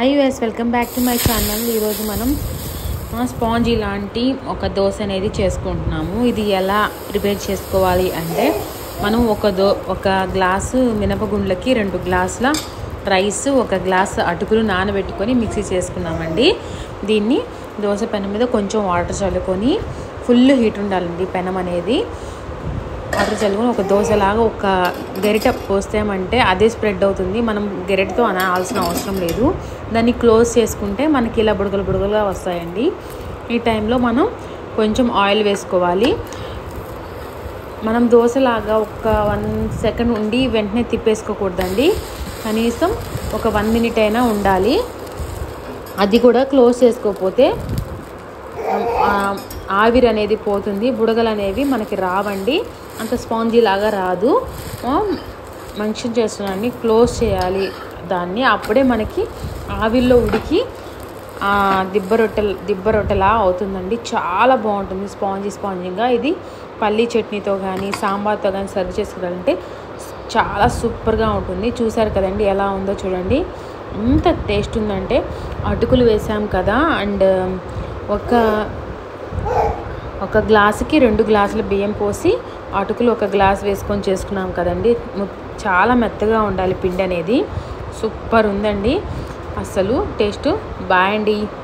high US welcome back to my channel ఈరోజు మనం spongy లాంటి ఒక దోశ అనేది చేసుకుంటున్నాము ఇది ఎలా ప్రిపేర్ చేసుకోవాలి అంటే మనం ఒక దో ఒక గ్లాసు మినపగుండ్లకి రెండు గ్లాసుల రైస్ ఒక గ్లాస్ అటుకులు నానబెట్టుకొని మిక్సీ చేసుకున్నామండి దీన్ని దోశ పెనం మీద కొంచెం వాటర్ చల్లుకొని ఫుల్ హీట్ ఉండాలండి పెనం అనేది వాటర్ చల్లుకొని ఒక దోశలాగా ఒక గరిట పోస్తామంటే అదే స్ప్రెడ్ అవుతుంది మనం గరిటతో అనాల్సిన అవసరం లేదు దాన్ని క్లోజ్ చేసుకుంటే మనకి ఇలా బుడగలు బుడగలుగా వస్తాయండి ఈ టైంలో మనం కొంచెం ఆయిల్ వేసుకోవాలి మనం దోశలాగా ఒక వన్ సెకండ్ ఉండి వెంటనే తిప్పేసుకోకూడదండి కనీసం ఒక వన్ మినిట్ అయినా ఉండాలి అది కూడా క్లోజ్ చేసుకోకపోతే ఆవిరి అనేది పోతుంది బుడగలు అనేవి మనకి రావండి అంత స్పాంజీ లాగా రాదు మంచి చేస్తున్నాన్ని క్లోజ్ చేయాలి దాన్ని అప్పుడే మనకి ఆవిరిలో ఉడికి దిబ్బ రొట్టె దిబ్బ రొట్టెలా అవుతుందండి చాలా బాగుంటుంది స్పాంజీ స్పాంజీగా ఇది పల్లీ చట్నీతో కానీ సాంబార్తో కానీ సర్వ్ చేసుకోవాలంటే చాలా సూపర్గా ఉంటుంది చూసారు కదండి ఎలా ఉందో చూడండి ఎంత టేస్ట్ ఉందంటే అటుకులు వేసాం కదా అండ్ ఒక ఒక గ్లాసుకి రెండు గ్లాసుల బియ్యం పోసి అటుకులు ఒక గ్లాస్ వేసుకొని చేసుకున్నాం కదండి చాలా మెత్తగా ఉండాలి పిండి అనేది సూపర్ ఉందండి అసలు టేస్ట్ బాగుండి